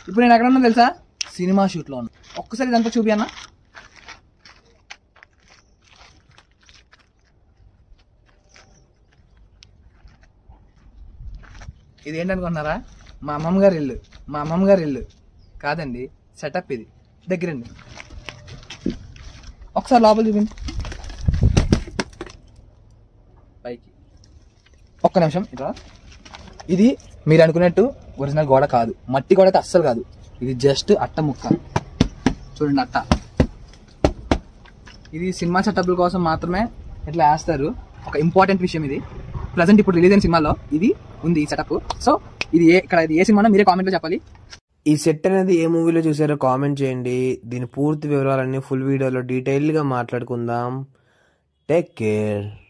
ఇప్పుడు నేను ఎక్కడ ఉన్నా తెలుసా సినిమా షూట్లో ఉన్నా ఒక్కసారి ఇదంతా చూపి అన్న ఇది ఏంటనుకున్నారా మా అమ్మమ్మ గారి ఇల్లు మా అమ్మమ్మ గారి ఇల్లు కాదండి సెటప్ ఇది దగ్గరండి ఒకసారి లోపల చూపిండి పైకి ఒక్క నిమిషం ఇట్లా ఇది మీరు అనుకున్నట్టు ఒరిజినల్ గోడ కాదు మట్టి గోడ అయితే అస్సలు కాదు ఇది జస్ట్ అట్ట ముక్క చూడండి అట్ట ఇది సినిమా సెటప్ల కోసం మాత్రమే ఇట్లా వేస్తారు ఒక ఇంపార్టెంట్ విషయం ఇది ప్రజెంట్ ఇప్పుడు రిలీజ్ అయిన సినిమాలో ఇది ఉంది ఈ సెటప్ సో ఇది ఏ ఇక్కడ ఇది ఏ సినిమానో మీరే కామెంట్లో చెప్పాలి ఈ సెట్ అనేది ఏ మూవీలో చూసారో కామెంట్ చేయండి దీని పూర్తి వివరాలన్నీ ఫుల్ వీడియోలో డీటెయిల్గా మాట్లాడుకుందాం టేక్ కేర్